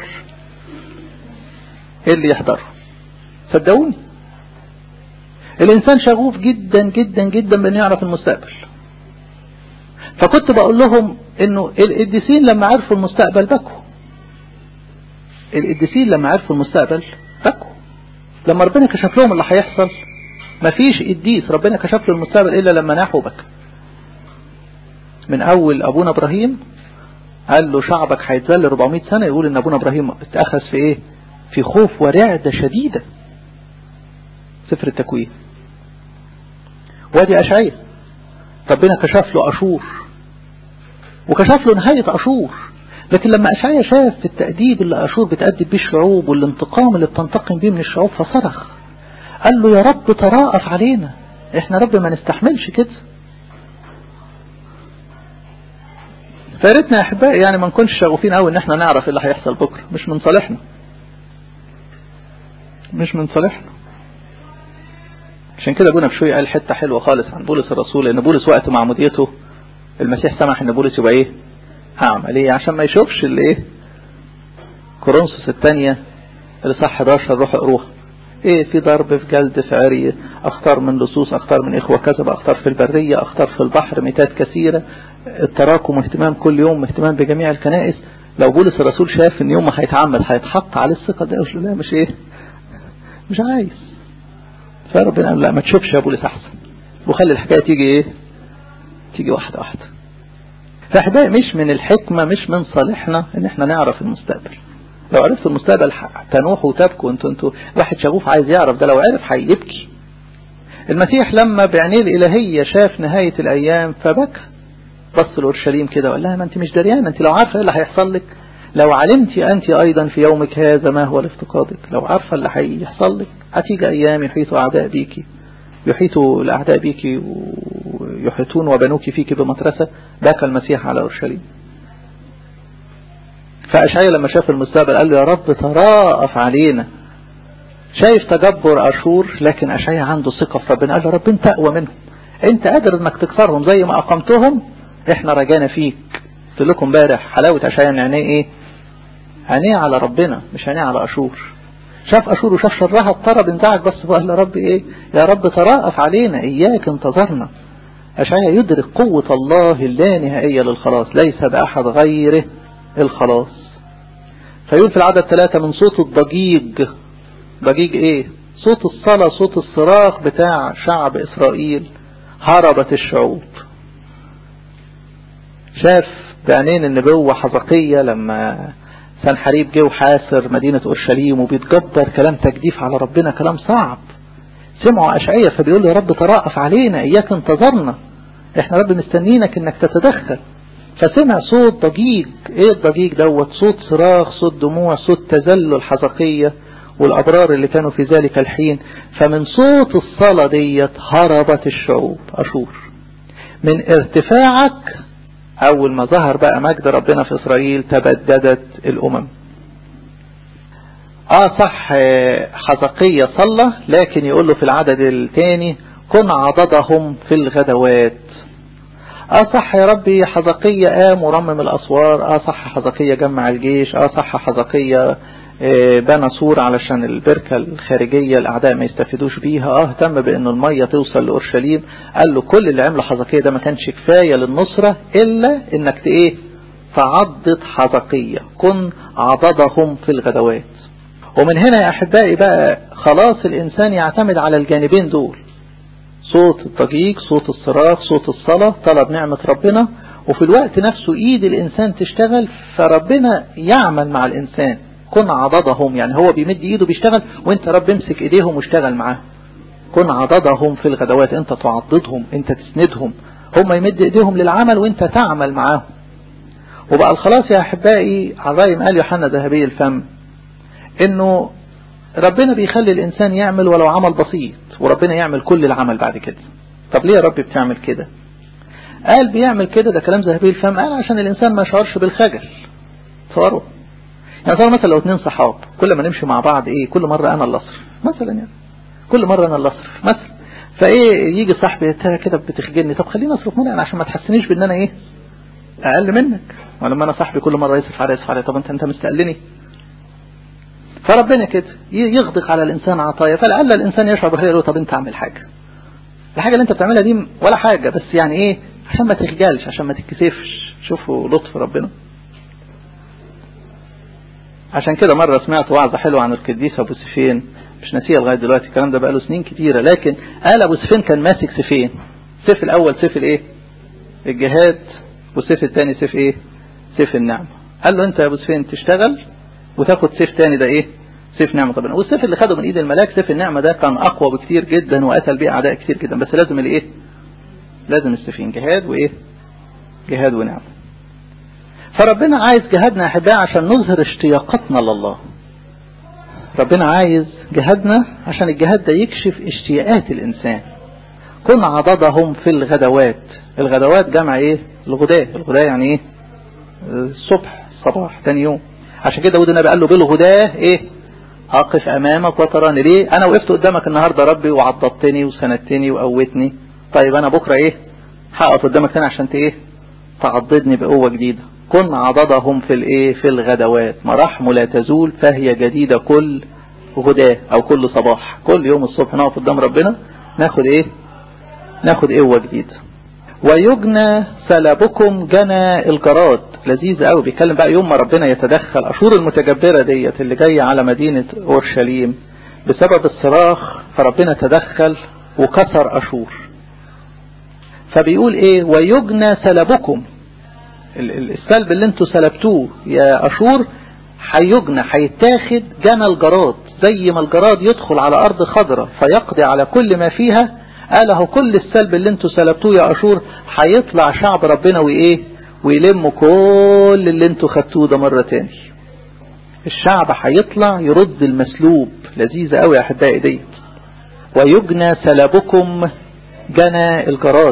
ايه اللي يحضر صدقوني الانسان شغوف جدا جدا جدا بان يعرف المستقبل فكنت بقول لهم انه القديسين لما عرفوا المستقبل بكوا القديسين لما عرفوا المستقبل بكوا لما ربنا كشف لهم اللي هيحصل مفيش قديس ربنا كشف له المستقبل الا لما ناحوا بكى من اول ابونا ابراهيم قال له شعبك هيتذل 400 سنة يقول ان ابونا ابراهيم اتأخذ في ايه في خوف ورعدة شديدة سفر التكوين وادي اشعية ربنا كشف له اشور وكشف له نهاية اشور لكن لما اشعيا شاف التأديب اللي اشور بتأدب بيه الشعوب والانتقام اللي بتنتقم بيه من الشعوب فصرخ قال له يا رب تراءف علينا احنا رب ما نستحملش كده فياريتنا يا احبائي يعني ما نكونش شغوفين قوي ان احنا نعرف ايه اللي هيحصل بكره مش من صالحنا مش من صالحنا عشان كده ابونا بشوي قال حته حلوه خالص عن بولس الرسول ان بولس وقت معموديته المسيح سمح ان بولس يبقى ايه اعمى ليه عشان ما يشوفش الايه كورنثوس الثانيه الاصحاح 11 روح اقروها ايه في ضرب في جلد في عري اختار من لصوص اختار من اخوة كذب اختار في البرية اختار في البحر ميتات كثيرة التراكم اهتمام كل يوم اهتمام بجميع الكنائس لو بولس الرسول شاف ان يوم ما هيتعمد هيتحط عليه الثقة ده يقول لا مش ايه مش عايز فربنا قال لا ما تشوفش يا بولس احسن وخلي الحكاية تيجي ايه تيجي واحدة واحدة فاحبائي مش من الحكمة مش من صالحنا ان احنا نعرف المستقبل لو عرفت المستقبل تنوح وتبكوا انتوا انتوا واحد شغوف عايز يعرف ده لو عرف هيبكي المسيح لما بعينيه الإلهية شاف نهاية الأيام فبكى بص لأورشليم كده وقال لها ما انت مش دريانة انت لو عارفة ايه اللي هيحصل لك لو علمتي أنت أيضا في يومك هذا ما هو لافتقادك لو عارفة اللي هيحصل لك هتيجي أيام يحيط أعداء بيكي يحيط الأعداء بيكي ويحيطون وبنوك فيك بمطرسة بكى المسيح على أورشليم فأشعيا لما شاف المستقبل قال له يا رب تراءف علينا شايف تجبر أشور لكن أشعيا عنده ثقة في ربنا قال له رب انت أقوى منهم انت قادر انك تكسرهم زي ما أقمتهم احنا رجانا فيك قلت لكم امبارح حلاوة أشعيا ان عينيه ايه عينيه على ربنا مش عينيه على أشور شاف أشور وشاف شرها اضطرب انزعج بس قال له رب ايه يا رب تراءف علينا إياك انتظرنا أشعيا يدرك قوة الله اللانهائية للخلاص ليس بأحد غيره الخلاص فيقول في العدد ثلاثة من صوت الضجيج ضجيج ايه صوت الصلاة صوت الصراخ بتاع شعب اسرائيل هربت الشعوب شاف بعينين النبوة حزقية لما سنحريب جه وحاسر مدينة اورشليم وبيتجبر كلام تجديف على ربنا كلام صعب سمعوا اشعية فبيقول له يا رب تراءف علينا اياك انتظرنا احنا رب مستنينك انك تتدخل فسمع صوت ضجيج ايه الضجيج دوت صوت صراخ صوت دموع صوت تذلل حزقية والأبرار اللي كانوا في ذلك الحين فمن صوت الصلاة ديت هربت الشعوب أشور من ارتفاعك أول ما ظهر بقى مجد ربنا في إسرائيل تبددت الأمم آه صح حزقية صلى لكن يقول له في العدد الثاني كن عضدهم في الغدوات اه صح يا ربي حزقية قام ورمم الأسوار اه صح حزقية جمع الجيش اه صح حزقية بنى سور علشان البركة الخارجية الأعداء ما يستفيدوش بيها اه اهتم بأن المية توصل لأورشليم قال له كل اللي عمله حزقية ده ما كانش كفاية للنصرة إلا إنك ايه تعضد حزقية كن عضدهم في الغدوات ومن هنا يا أحبائي بقى خلاص الإنسان يعتمد على الجانبين دول صوت الضجيج صوت الصراخ صوت الصلاة طلب نعمة ربنا وفي الوقت نفسه ايد الانسان تشتغل فربنا يعمل مع الانسان كن عضدهم يعني هو بيمد ايده بيشتغل وانت رب امسك ايديهم واشتغل معاهم كن عضدهم في الغدوات انت تعضدهم انت تسندهم هم يمد ايديهم للعمل وانت تعمل معاهم وبقى الخلاص يا احبائي على رأي ما قال يوحنا ذهبي الفم انه ربنا بيخلي الانسان يعمل ولو عمل بسيط وربنا يعمل كل العمل بعد كده طب ليه يا رب بتعمل كده قال بيعمل كده ده كلام ذهبي الفم قال عشان الانسان ما يشعرش بالخجل صاروا يعني صار مثلا لو اتنين صحاب كل ما نمشي مع بعض ايه كل مرة انا اللي اصرف مثلا يعني كل مرة انا اللي اصرف مثلا فايه يجي صاحبي كده بتخجلني طب خليني اصرف مني انا عشان ما تحسنيش بان انا ايه اقل منك ولما انا صاحبي كل مرة يصرف علي يصرف علي طب انت انت مستقلني فربنا كده يغدق على الإنسان عطايا فلعل الإنسان يشعر بخير له طب أنت اعمل حاجة الحاجة اللي أنت بتعملها دي ولا حاجة بس يعني إيه عشان ما تخجلش عشان ما تتكسفش شوفوا لطف ربنا عشان كده مرة سمعت وعظة حلوة عن القديس أبو سفين مش ناسيها لغاية دلوقتي الكلام ده بقاله سنين كتيرة لكن قال أبو سفين كان ماسك سيفين سيف الأول سيف الإيه الجهاد والسيف الثاني سيف إيه سيف النعمة قال له أنت يا أبو سفين تشتغل وتاخد سيف تاني ده ايه سيف نعمة طبعا والسيف اللي خده من ايد الملاك سيف النعمة ده كان اقوى بكتير جدا وقتل بيه اعداء كتير جدا بس لازم الايه لازم السيفين جهاد وايه جهاد ونعمة فربنا عايز جهادنا يا احبائي عشان نظهر اشتياقاتنا لله ربنا عايز جهادنا عشان الجهاد ده يكشف اشتياقات الانسان كن عضدهم في الغدوات الغدوات جمع ايه الغداء الغداء يعني ايه الصبح الصباح تاني يوم عشان كده داود النبي قال له بالغداه ايه اقف امامك وتراني ليه انا وقفت قدامك النهارده ربي وعضدتني وسندتني وقوتني طيب انا بكره ايه هقف قدامك تاني عشان ايه تعضدني بقوه جديده كن عضدهم في الايه في الغدوات مراحم لا تزول فهي جديدة كل غداء او كل صباح كل يوم الصبح نقف قدام ربنا ناخد ايه ناخد قوة جديدة ويجنى سلبكم جنى الجراد لذيذ قوي بيتكلم بقى يوم ما ربنا يتدخل اشور المتجبرة ديت اللي جاية على مدينة اورشليم بسبب الصراخ فربنا تدخل وكسر اشور فبيقول ايه ويجنى سلبكم السلب اللي انتوا سلبتوه يا اشور هيجنى هيتاخد جنى الجراد زي ما الجراد يدخل على ارض خضراء فيقضي على كل ما فيها قال اهو كل السلب اللي انتوا سلبتوه يا اشور هيطلع شعب ربنا وايه ويلم كل اللي انتوا خدتوه ده مرة تاني الشعب هيطلع يرد المسلوب لذيذة قوي يا احبائي ديت ويجنى سلبكم جنى الجراد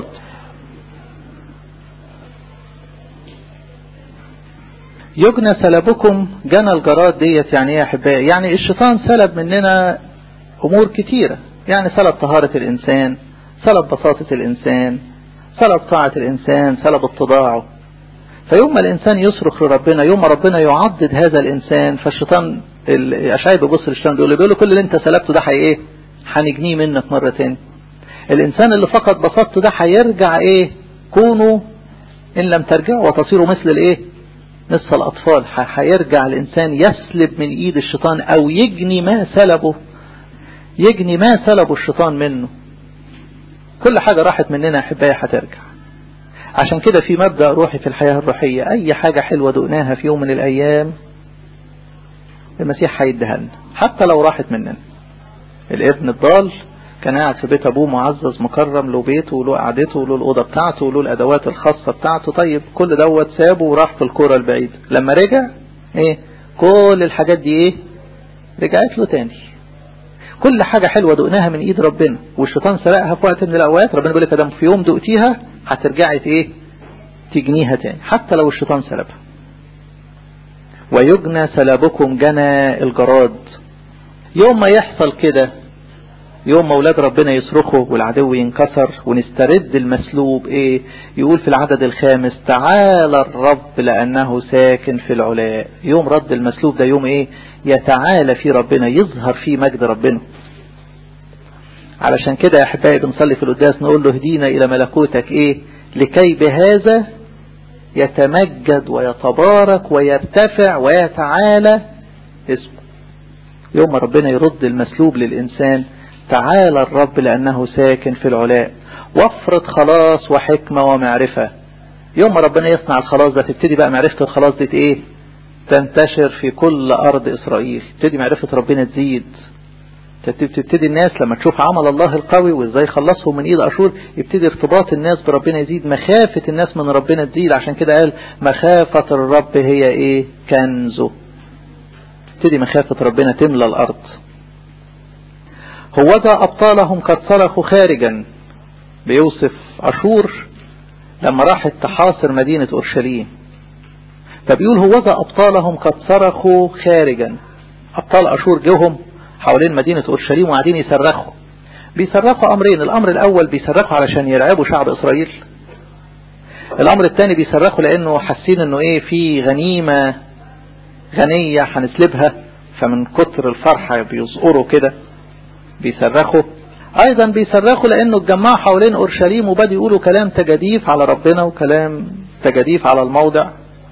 يجنى سلبكم جنى الجراد ديت يعني ايه يا احبائي يعني الشيطان سلب مننا امور كتيرة يعني سلب طهارة الانسان سلب بساطة الانسان سلب طاعة الانسان سلب اتضاعه فيوم ما الانسان يصرخ لربنا يوم ما ربنا يعضد هذا الانسان فالشيطان الاشعياء بيبص للشيطان بيقول له بيقول له كل اللي انت سلبته ده حي ايه هنجنيه منك مرة تاني الانسان اللي فقد بساطته ده هيرجع ايه كونوا ان لم ترجعوا وتصيروا مثل الايه مثل الأطفال هيرجع الإنسان يسلب من إيد الشيطان أو يجني ما سلبه يجني ما سلبه الشيطان منه كل حاجة راحت مننا أحبائي هترجع عشان كده في مبدأ روحي في الحياة الروحية أي حاجة حلوة دقناها في يوم من الأيام المسيح هيديها لنا حتى لو راحت مننا الابن الضال كان قاعد في بيت ابوه معزز مكرم له بيته وله قعدته وله الاوضه بتاعته وله الادوات الخاصه بتاعته طيب كل دوت سابه وراح في الكوره البعيده لما رجع ايه كل الحاجات دي ايه رجعت له تاني كل حاجة حلوة دقناها من ايد ربنا والشيطان سرقها في وقت من الاوقات ربنا بيقول لك ادام في يوم دقتيها هترجعي ايه تجنيها تاني حتى لو الشيطان سلبها ويجنى سلبكم جنى الجراد يوم ما يحصل كده يوم ما اولاد ربنا يصرخوا والعدو ينكسر ونسترد المسلوب ايه يقول في العدد الخامس تعالى الرب لانه ساكن في العلاء يوم رد المسلوب ده يوم ايه يتعالى في ربنا يظهر فيه مجد ربنا علشان كده يا احبائي بنصلي في القداس نقول له اهدينا الى ملكوتك ايه لكي بهذا يتمجد ويتبارك ويرتفع ويتعالى اسمه يوم ما ربنا يرد المسلوب للإنسان تعالى الرب لأنه ساكن في العلاء وافرض خلاص وحكمة ومعرفة يوم ما ربنا يصنع الخلاص ده تبتدي بقى معرفة الخلاص دي ايه تنتشر في كل أرض إسرائيل تبتدي معرفة ربنا تزيد تبتدي الناس لما تشوف عمل الله القوي وازاي خلصهم من ايد اشور يبتدي ارتباط الناس بربنا يزيد مخافة الناس من ربنا تزيد عشان كده قال مخافة الرب هي ايه كنزه تبتدي مخافة ربنا تملى الارض هوذا ابطالهم قد صرخوا خارجا بيوصف اشور لما راحت تحاصر مدينة اورشليم فبيقول هوذا ابطالهم قد صرخوا خارجا ابطال اشور جوهم حوالين مدينة اورشليم وقاعدين يصرخوا بيصرخوا امرين الامر الاول بيصرخوا علشان يرعبوا شعب اسرائيل الامر الثاني بيصرخوا لانه حاسين انه ايه في غنيمة غنية هنسلبها فمن كتر الفرحة بيزقروا كده بيصرخوا ايضا بيصرخوا لانه اتجمعوا حوالين اورشليم وبدأوا يقولوا كلام تجاديف على ربنا وكلام تجاديف على الموضع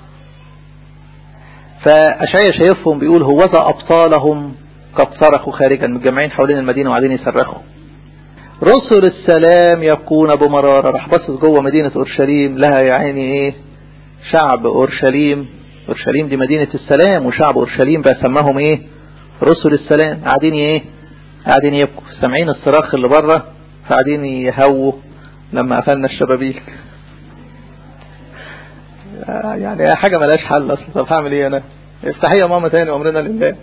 فأشعيا شايفهم بيقول هوذا أبطالهم قد صرخوا خارجا متجمعين حوالين المدينة وقاعدين يصرخوا رسل السلام يبكون بمرارة راح بصص جوه مدينة أورشليم لها يا عيني ايه شعب أورشليم أورشليم دي مدينة السلام وشعب أورشليم بقى سماهم ايه رسل السلام قاعدين ايه قاعدين يبكوا سامعين الصراخ اللي بره فقاعدين يهووا لما قفلنا الشبابيك يعني حاجة ملاش حل اصلا طب هعمل ايه انا افتحي يا ماما تاني وامرنا لله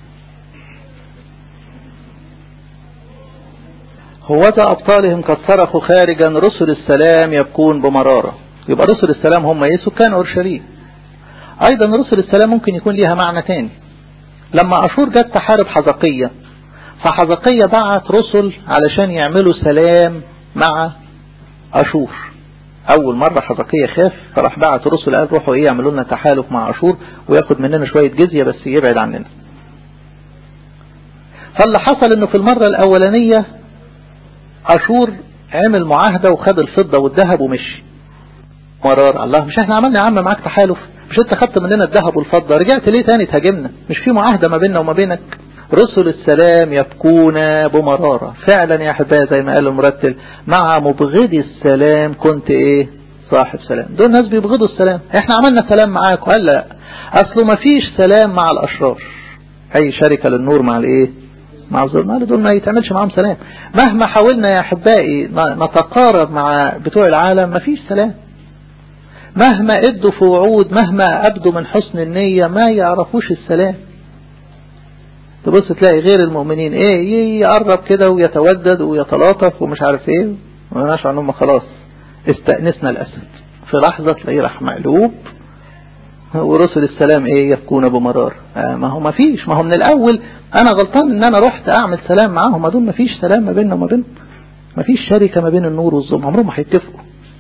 هوذا أبطالهم قد صرخوا خارجا رسل السلام يبكون بمرارة يبقى رسل السلام هم ايه سكان أورشليم أيضا رسل السلام ممكن يكون ليها معنى تاني لما أشور جت تحارب حزقية فحزقية بعت رسل علشان يعملوا سلام مع أشور اول مرة حزقية خاف فراح بعت رسل قال روحوا ايه يعملوا لنا تحالف مع اشور وياخد مننا شوية جزية بس يبعد عننا فاللي حصل انه في المرة الاولانية اشور عمل معاهدة وخد الفضة والذهب ومشي مرار الله مش احنا عملنا يا عم معاك تحالف مش انت خدت مننا الذهب والفضة رجعت ليه تاني تهاجمنا مش في معاهدة ما بيننا وما بينك رسل السلام يبكون بمرارة فعلا يا احبائي زي ما قال المرتل مع مبغضي السلام كنت ايه صاحب سلام دول ناس بيبغضوا السلام احنا عملنا سلام معاك قال لا اصله ما فيش سلام مع الاشرار اي شركة للنور مع الايه مع الظلمة دول ما يتعملش معاهم سلام مهما حاولنا يا احبائي نتقارب مع بتوع العالم ما فيش سلام مهما ادوا في وعود مهما ابدوا من حسن النية ما يعرفوش السلام تبص تلاقي غير المؤمنين ايه يقرب كده ويتودد ويتلاطف ومش عارف ايه ونشعر انهم خلاص استأنسنا الاسد في لحظة تلاقيه راح مقلوب ورسل السلام ايه يبكون بمرار آه ما هو ما فيش ما هو من الاول انا غلطان ان انا رحت اعمل سلام معاهم ما دول ما فيش سلام ما بيننا وما بينهم ما فيش شركة ما بين النور والظلم عمرهم ما هيتفقوا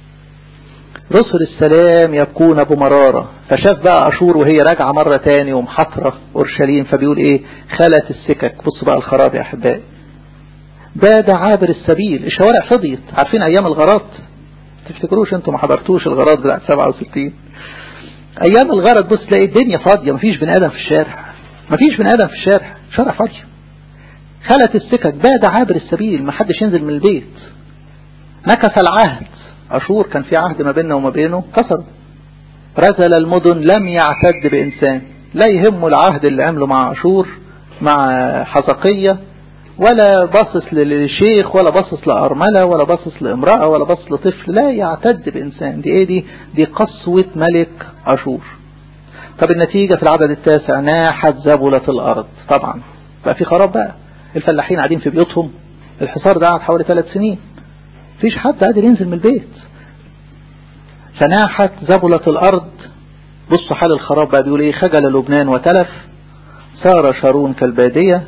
رسل السلام يبكون بمرارة فشاف بقى أشور وهي راجعة مرة تاني ومحطرة أورشليم فبيقول إيه خلت السكك بص بقى الخراب يا أحبائي باد عابر السبيل الشوارع فضيت عارفين أيام الغارات تفتكروش انتوا ما حضرتوش الغارات بتاعت 67 أيام الغارات بص تلاقي الدنيا فاضية مفيش بني آدم في الشارع مفيش بني آدم في الشارع شارع فاضية خلت السكك باد عابر السبيل ما حدش ينزل من البيت نكث العهد أشور كان في عهد ما بيننا وما بينه كسر رزل المدن لم يعتد بإنسان لا يهمه العهد اللي عمله مع أشور مع حزقية ولا باصص للشيخ ولا باصص لأرملة ولا باصص لامرأة ولا باصص لطفل لا يعتد بإنسان دي ايه دي دي قسوة ملك أشور طب النتيجة في العدد التاسع ناحت زبلة الأرض طبعا بقى في خراب بقى الفلاحين قاعدين في بيوتهم الحصار ده قعد حوالي ثلاث سنين فيش حد قادر ينزل من البيت فناحت زبلة الأرض بصوا حال الخراب بقى بيقول ايه خجل لبنان وتلف صار شارون كالبادية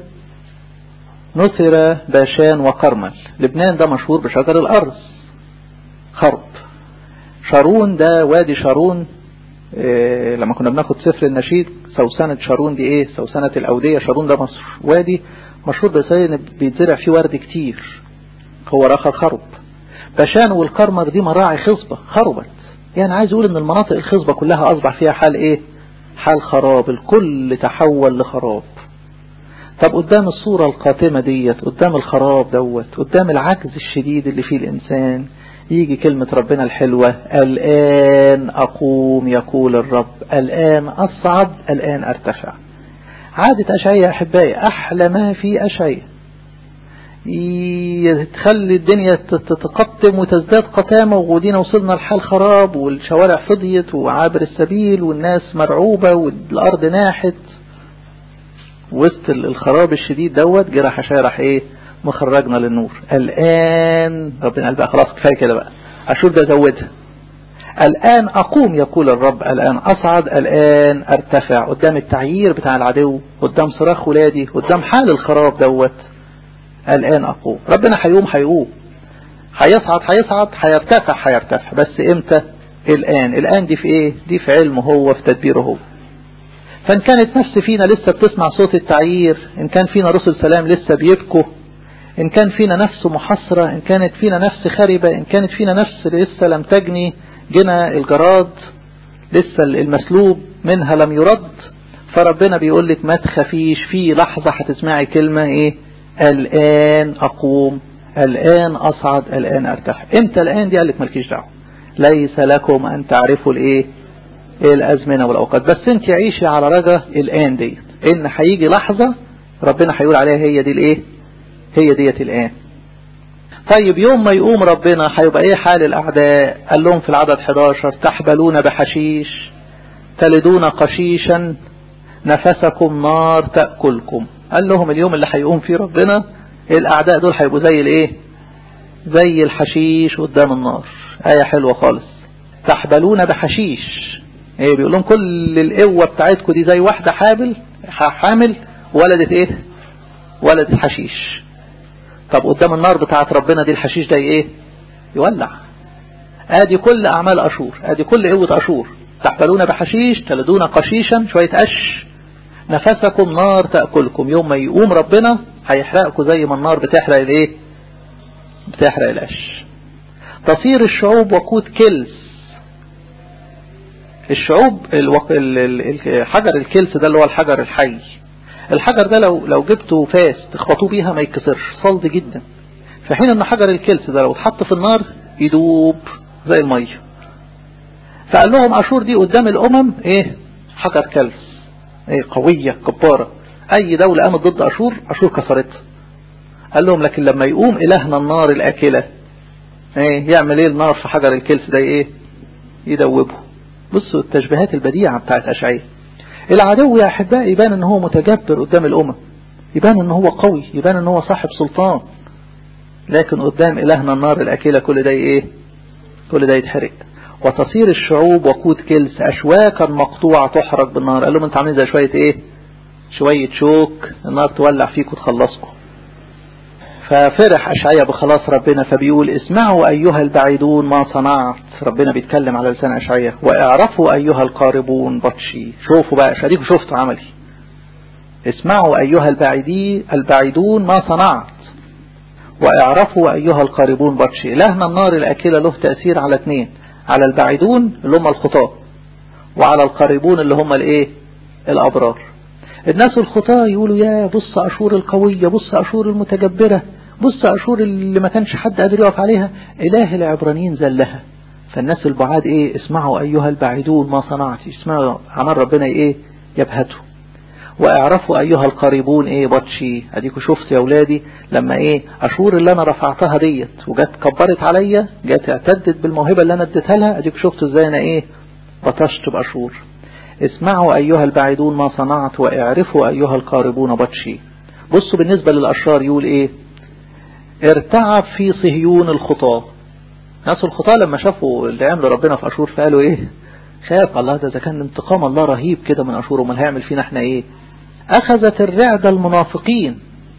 نثر باشان وقرمل لبنان ده مشهور بشجر الأرض خرب شارون ده وادي شارون إيه لما كنا بناخد سفر النشيد سوسنة شارون دي ايه سوسنة الأودية شارون ده مصر وادي مشهور بسيد بيتزرع فيه ورد كتير هو رخى خرب باشان والكرمر دي مراعي خصبة خربت يعني عايز اقول ان المناطق الخصبة كلها اصبح فيها حال ايه حال خراب الكل تحول لخراب طب قدام الصورة القاتمة ديت قدام الخراب دوت قدام العجز الشديد اللي فيه الانسان يجي كلمة ربنا الحلوة الآن أقوم يقول الرب الآن أصعد الآن أرتفع عادة أشعية أحبائي أحلى ما في أشعية تخلي الدنيا تتقطم وتزداد قتامة وغودينا وصلنا لحال خراب والشوارع فضيت وعابر السبيل والناس مرعوبة والأرض ناحت وسط الخراب الشديد دوت جرح شارح ايه مخرجنا للنور الآن ربنا قال بقى خلاص كفاية كده بقى أشور ده زودها الآن أقوم يقول الرب الآن أصعد الآن أرتفع قدام التعيير بتاع العدو قدام صراخ ولادي قدام حال الخراب دوت الآن أقوم ربنا هيقوم هيقوم هيصعد هيصعد هيرتفع هيرتفع بس امتى الآن الآن دي في ايه دي في علمه هو في تدبيره هو فإن كانت نفس فينا لسه بتسمع صوت التعيير إن كان فينا رسل سلام لسه بيبكوا إن كان فينا نفس محصرة إن كانت فينا نفس خربة إن كانت فينا نفس لسه لم تجني جنا الجراد لسه المسلوب منها لم يرد فربنا بيقول لك ما تخافيش في لحظة هتسمعي كلمة ايه الآن أقوم الآن أصعد الآن أرتفع امتى الآن دي قال لك مالكيش دعوه ليس لكم أن تعرفوا الايه الأزمنة والأوقات بس انت عيشي على رجا الآن ديت إن هيجي لحظة ربنا هيقول عليها هي دي الايه هي ديت الآن طيب يوم ما يقوم ربنا هيبقى ايه حال الأعداء قال لهم في العدد 11 تحبلون بحشيش تلدون قشيشا نفسكم نار تأكلكم قال لهم اليوم اللي هيقوم فيه ربنا الأعداء دول هيبقوا زي الايه زي الحشيش قدام النار آية حلوة خالص تحبلون بحشيش ايه بيقول لهم كل القوة بتاعتكم دي زي واحدة حامل حامل ولدت ايه ولدت حشيش طب قدام النار بتاعت ربنا دي الحشيش ده ايه يولع ادي كل اعمال اشور ادي كل قوة اشور تحبلون بحشيش تلدون قشيشا شوية قش نفسكم نار تأكلكم يوم ما يقوم ربنا هيحرقكم زي ما النار بتحرق الايه بتحرق القش تصير الشعوب وقود كلس الشعوب الوق... حجر الكلس ده اللي هو الحجر الحي الحجر ده لو لو جبته فاس تخبطوه بيها ما يتكسرش صلد جدا في حين ان حجر الكلس ده لو اتحط في النار يدوب زي الميه فقال لهم اشور دي قدام الامم ايه حجر كلس ايه قوية جبارة اي دولة قامت ضد اشور اشور كسرتها قال لهم لكن لما يقوم الهنا النار الاكلة ايه يعمل ايه النار في حجر الكلس ده ايه يدوبه بصوا التشبيهات البديعة بتاعت اشعياء العدو يا احبائي يبان ان هو متجبر قدام الامم يبان ان هو قوي يبان ان هو صاحب سلطان لكن قدام الهنا النار الاكلة كل ده ايه كل ده يتحرق وتصير الشعوب وقود كلس أشواكا مقطوعة تحرق بالنار قال لهم انت عاملين زي شوية ايه شوية شوك النار تولع فيك وتخلصكم ففرح أشعيا بخلاص ربنا فبيقول اسمعوا أيها البعيدون ما صنعت ربنا بيتكلم على لسان أشعيا واعرفوا أيها القاربون بطشي شوفوا بقى شريكوا شفتوا عملي اسمعوا أيها البعيدي البعيدون ما صنعت واعرفوا أيها القاربون بطشي لهنا النار الأكلة له تأثير على اثنين على البعيدون اللي هم الخطاة وعلى القريبون اللي هم الايه الابرار الناس الخطاة يقولوا يا بص اشور القوية بص اشور المتجبرة بص اشور اللي ما كانش حد قادر يقف عليها اله العبرانيين زلها فالناس البعاد ايه اسمعوا ايها البعيدون ما صنعت اسمعوا عمل ربنا ايه يبهتوا واعرفوا ايها القريبون ايه بطشي اديكوا شفت يا اولادي لما ايه اشور اللي انا رفعتها ديت وجت كبرت عليا جت اعتدت بالموهبة اللي انا اديتها لها اديكوا شفت ازاي انا ايه بطشت باشور اسمعوا ايها البعيدون ما صنعت واعرفوا ايها القاربون بطشي بصوا بالنسبة للاشرار يقول ايه ارتعب في صهيون الخطاة ناس الخطاة لما شافوا اللي عملوا ربنا في اشور فقالوا ايه خاف الله ده اذا كان انتقام الله رهيب كده من اشور امال هيعمل فينا احنا ايه أخذت الرعد المنافقين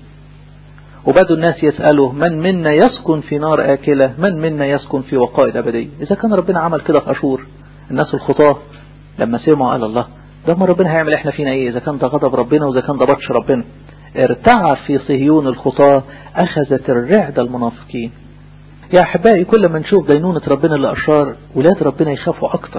وبدوا الناس يسألوا من منا يسكن في نار آكلة من منا يسكن في وقائد أبدية إذا كان ربنا عمل كده في أشور الناس الخطاة لما سمعوا قال الله ده ما ربنا هيعمل احنا فينا ايه إذا كان ده غضب ربنا وإذا كان ده بطش ربنا ارتعى في صهيون الخطاة أخذت الرعد المنافقين يا أحبائي كل ما نشوف دينونة ربنا للأشرار ولاد ربنا يخافوا أكتر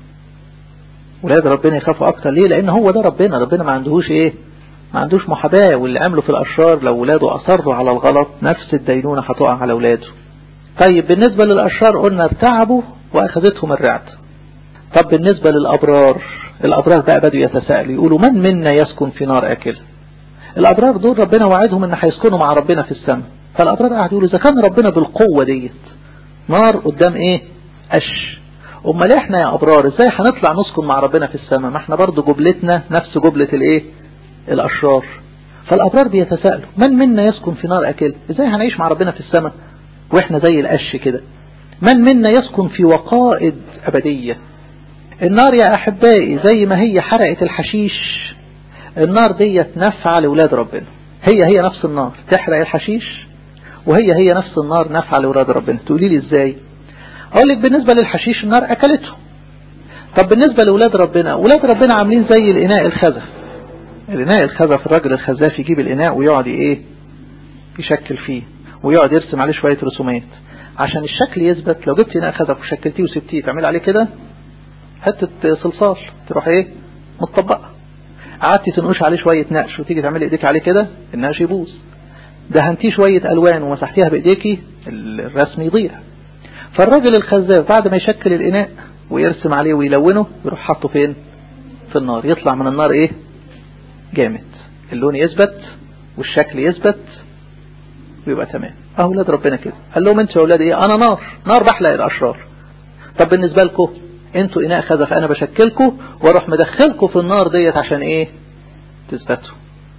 ولاد ربنا يخافوا اكتر ليه لان هو ده ربنا ربنا ما عندهوش ايه ما عندوش محاباة واللي عملوا في الاشرار لو ولاده اصروا على الغلط نفس الدينونة هتقع على ولاده طيب بالنسبة للاشرار قلنا ارتعبوا واخذتهم الرعد طب بالنسبة للابرار الابرار بقى بدوا يتساءلوا يقولوا من منا يسكن في نار اكل الابرار دول ربنا وعدهم ان هيسكنوا مع ربنا في السماء فالابرار قاعد يقولوا اذا كان ربنا بالقوة ديت نار قدام ايه قش امال احنا يا ابرار ازاي هنطلع نسكن مع ربنا في السماء ما احنا برضو جبلتنا نفس جبلة الايه الاشرار فالابرار بيتساءلوا من منا يسكن في نار اكل ازاي هنعيش مع ربنا في السماء واحنا زي القش كده من منا يسكن في وقائد ابدية النار يا احبائي زي ما هي حرقت الحشيش النار ديت نافعة لولاد ربنا هي هي نفس النار تحرق الحشيش وهي هي نفس النار نافعة لولاد ربنا تقولي لي ازاي اقول لك بالنسبة للحشيش النار اكلته طب بالنسبة لولاد ربنا ولاد ربنا عاملين زي الاناء الخزف الاناء الخزف الراجل الخزاف يجيب الاناء ويقعد ايه يشكل فيه ويقعد يرسم عليه شوية رسومات عشان الشكل يثبت لو جبت اناء خزف وشكلتيه وسبتيه تعمل عليه كده حتة صلصال تروح ايه متطبقة قعدتي تنقش عليه شوية نقش وتيجي تعملي ايديك عليه كده النقش يبوظ دهنتيه شوية الوان ومسحتيها بايديكي الرسم يضيع فالراجل الخزاف بعد ما يشكل الإناء ويرسم عليه ويلونه يروح حاطه فين في النار يطلع من النار ايه جامد اللون يثبت والشكل يثبت ويبقى تمام اولاد ربنا كده قال لهم انتوا يا اولاد ايه انا نار نار بحلق الاشرار طب بالنسبة لكم انتوا اناء خزف انا بشكلكم واروح مدخلكم في النار ديت عشان ايه تثبتوا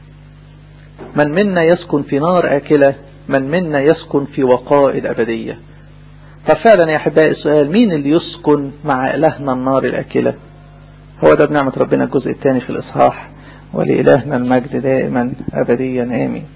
من منا يسكن في نار آكلة من منا يسكن في وقائد أبدية ففعلا يا أحبائي السؤال مين اللي يسكن مع إلهنا النار الأكلة هو ده بنعمة ربنا الجزء الثاني في الإصحاح ولإلهنا المجد دائما أبديا آمين